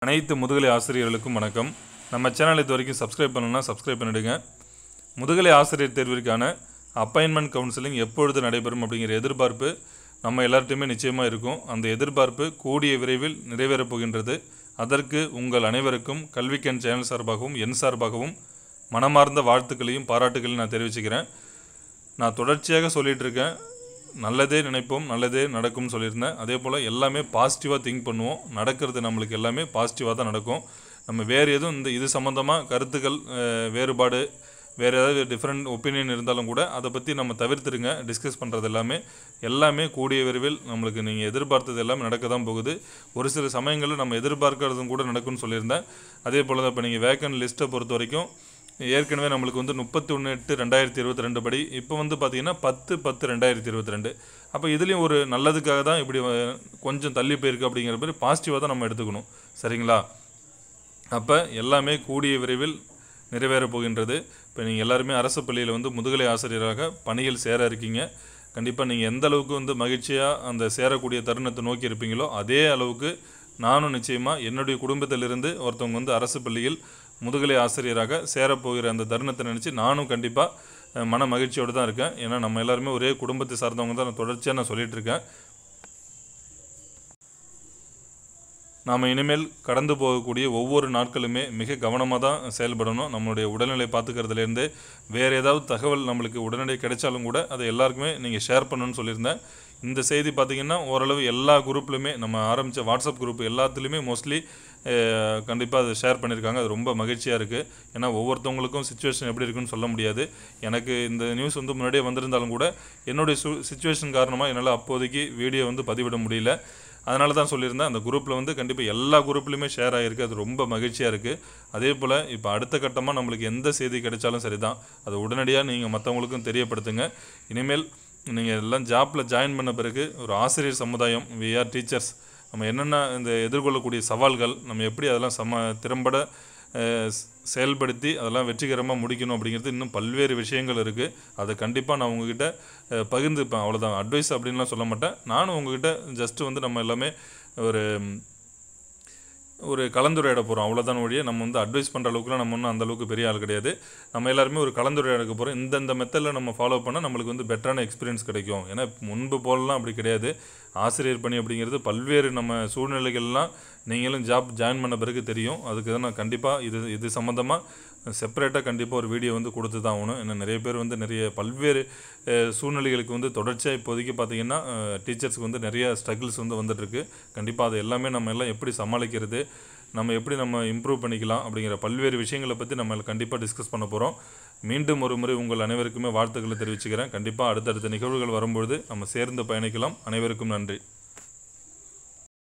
அனைத்து முதுகலை ஆசிரியர்களுக்கும் வணக்கம் நம்ம சேனல் இது வரைக்கும் சப்ஸ்கிரைப் பண்ணணும்னா சப்ஸ்கிரைப் பண்ணிடுங்க முதுகலை ஆசிரியர் தேர்விற்கான அப்பாயின்மெண்ட் கவுன்சிலிங் எப்பொழுது நடைபெறும் அப்படிங்கிற எதிர்பார்ப்பு நம்ம எல்லார்ட்டையுமே நிச்சயமாக இருக்கும் அந்த எதிர்பார்ப்பு கூடிய விரைவில் நிறைவேறப் போகின்றது அதற்கு உங்கள் அனைவருக்கும் கல்விக்கண் சேனல் சார்பாகவும் என் சார்பாகவும் மனமார்ந்த வாழ்த்துக்களையும் பாராட்டுகளையும் நான் தெரிவிச்சுக்கிறேன் நான் தொடர்ச்சியாக சொல்லிட்டு இருக்கேன் நல்லதே நினைப்போம் நல்லதே நடக்கும்னு சொல்லியிருந்தேன் அதே போல் எல்லாமே பாசிட்டிவாக திங்க் பண்ணுவோம் நடக்கிறது நம்மளுக்கு எல்லாமே பாசிட்டிவாக தான் நடக்கும் நம்ம வேறு எதுவும் இந்த இது சம்மந்தமாக கருத்துக்கள் அஹ், வேறுபாடு வேறு ஏதாவது டிஃப்ரெண்ட் ஒப்பீனியன் இருந்தாலும் கூட அதை பற்றி நம்ம தவிர்த்துருங்க டிஸ்கஸ் பண்ணுறது எல்லாமே எல்லாமே கூடிய விரைவில் நம்மளுக்கு நீங்கள் எதிர்பார்த்தது எல்லாமே நடக்க தான் போகுது ஒரு சில சமயங்களில் நம்ம எதிர்பார்க்கறதும் கூட நடக்கும்னு சொல்லியிருந்தேன் அதே போல் தான் இப்போ நீங்கள் வேக்கன் லிஸ்ட்டை பொறுத்த வரைக்கும் ஏற்கனவே நம்மளுக்கு வந்து முப்பத்தி ஒன்று எட்டு ரெண்டாயிரத்தி இருபத்தி ரெண்டு படி இப்போ வந்து பார்த்தீங்கன்னா பத்து பத்து ரெண்டாயிரத்தி இருபத்தி ரெண்டு அப்போ இதுலேயும் ஒரு நல்லதுக்காக தான் இப்படி அஹ், கொஞ்சம் தள்ளி போயிருக்கு அப்படிங்கிற மாதிரி பாசிட்டிவாக தான் நம்ம எடுத்துக்கணும் சரிங்களா அப்போ எல்லாமே கூடிய விரைவில் நிறைவேறப் போகின்றது இப்போ நீங்கள் எல்லாருமே அரசு பள்ளியில் வந்து முதுகலை ஆசிரியராக பணியில் சேர இருக்கீங்க கண்டிப்பாக நீங்கள் எந்த அளவுக்கு வந்து மகிழ்ச்சியாக அந்த சேரக்கூடிய தருணத்தை நோக்கி இருப்பீங்களோ அதே அளவுக்கு நானும் நிச்சயமாக என்னுடைய குடும்பத்திலிருந்து ஒருத்தவங்க வந்து அரசு பள்ளியில் முதுகலை ஆசிரியராக சேரப்போகிற அந்த தருணத்தை நினச்சி நானும் கண்டிப்பாக மன மகிழ்ச்சியோடு தான் இருக்கேன் ஏன்னா நம்ம எல்லாருமே ஒரே குடும்பத்தை சார்ந்தவங்க தான் நான் தொடர்ச்சியாக நான் சொல்லிட்டு இருக்கேன் நாம் இனிமேல் கடந்து போகக்கூடிய ஒவ்வொரு நாட்களுமே மிக கவனமாக தான் செயல்படணும் நம்மளுடைய உடல்நிலை பார்த்துக்கிறதுலேருந்து வேறு ஏதாவது தகவல் நம்மளுக்கு உடனடியாக கிடைச்சாலும் கூட அதை எல்லாருக்குமே நீங்கள் ஷேர் பண்ணணும்னு சொல்லியிருந்தேன் இந்த செய்தி பார்த்திங்கன்னா ஓரளவு எல்லா குரூப்லையுமே நம்ம ஆரம்பித்த வாட்ஸ்அப் குரூப் எல்லாத்துலேயுமே மோஸ்ட்லி கண்டிப்பாக அதை ஷேர் பண்ணியிருக்காங்க அது ரொம்ப மகிழ்ச்சியாக இருக்குது ஏன்னா ஒவ்வொருத்தவங்களுக்கும் சுச்சுவேஷன் எப்படி இருக்குன்னு சொல்ல முடியாது எனக்கு இந்த நியூஸ் வந்து முன்னாடியே வந்திருந்தாலும் கூட என்னுடைய சு சுச்சுவேஷன் காரணமாக என்னால் அப்போதைக்கு வீடியோ வந்து பதிவிட முடியல அதனால தான் சொல்லியிருந்தேன் அந்த குரூப்பில் வந்து கண்டிப்பாக எல்லா குரூப்லையுமே ஷேர் ஆகிருக்கு அது ரொம்ப மகிழ்ச்சியாக இருக்குது அதே போல் இப்போ அடுத்த கட்டமாக நம்மளுக்கு எந்த செய்தி கிடைச்சாலும் சரி தான் அதை உடனடியாக நீங்கள் மற்றவங்களுக்கும் தெரியப்படுத்துங்க இனிமேல் நீங்கள் எல்லாம் ஜாப்பில் ஜாயின் பண்ண பிறகு ஒரு ஆசிரியர் சமுதாயம் வி ஆர் டீச்சர்ஸ் நம்ம என்னென்ன இந்த எதிர்கொள்ளக்கூடிய சவால்கள் நம்ம எப்படி அதெல்லாம் சம திறம்பட அஹ், ஸ்- செயல்படுத்தி அதெல்லாம் வெற்றிகரமாக முடிக்கணும் அப்படிங்கிறது இன்னும் பல்வேறு விஷயங்கள் இருக்குது அதை கண்டிப்பாக நான் உங்ககிட்ட அஹ், பகிர்ந்துப்பேன் அவ்வளோதான் அட்வைஸ் அப்படின்லாம் சொல்ல மாட்டேன் நானும் உங்ககிட்ட ஜஸ்ட்டு வந்து நம்ம எல்லாமே ஒரு ம், ஒரு கலந்துரையாட போகிறோம் அவ்வளோதான் வழியே நம்ம வந்து அட்வைஸ் பண்ணுற அளவுக்குலாம் நம்ம ஒன்றும் அந்த அளவுக்கு பெரிய ஆள் கிடையாது நம்ம எல்லாருமே ஒரு கலந்துரையாடக்க போகிறோம் இந்தந்த மெத்தடில் நம்ம ஃபாலோ பண்ணால் நம்மளுக்கு வந்து பெட்டரான எக்ஸ்பீரியன்ஸ் கிடைக்கும் ஏன்னா முன்பு போலலாம் அப்படி கிடையாது ஆசிரியர் பணி அப்படிங்கிறது பல்வேறு நம்ம சூழ்நிலைகள்லாம் நீங்களும் ஜாப் ஜாயின் பண்ண பிறகு தெரியும் அதுக்கு தான் நான் கண்டிப்பாக இது இது சம்மந்தமாக செப்பரேட்டாக கண்டிப்பாக ஒரு வீடியோ வந்து கொடுத்து தான் ஆகணும் ஏன்னா நிறைய பேர் வந்து நிறைய பல்வேறு அஹ், சூழ்நிலைகளுக்கு வந்து தொடர்ச்சியாக இப்போதைக்கு பார்த்தீங்கன்னா டீச்சர்ஸ்க்கு வந்து நிறைய ஸ்ட்ரகிள்ஸ் வந்து வந்துட்டுருக்கு கண்டிப்பாக அது எல்லாமே நம்ம எல்லாம் எப்படி சமாளிக்கிறது நம்ம எப்படி நம்ம இம்ப்ரூவ் பண்ணிக்கலாம் அப்படிங்கிற பல்வேறு விஷயங்களை பற்றி நம்ம கண்டிப்பாக டிஸ்கஸ் பண்ண போகிறோம் மீண்டும் ஒரு முறை உங்கள் அனைவருக்குமே வாழ்த்துக்களை தெரிவிச்சுக்கிறேன் கண்டிப்பாக அடுத்தடுத்த நிகழ்வுகள் வரும்பொழுது நம்ம சேர்ந்து பயணிக்கலாம் அனைவருக்கும் நன்றி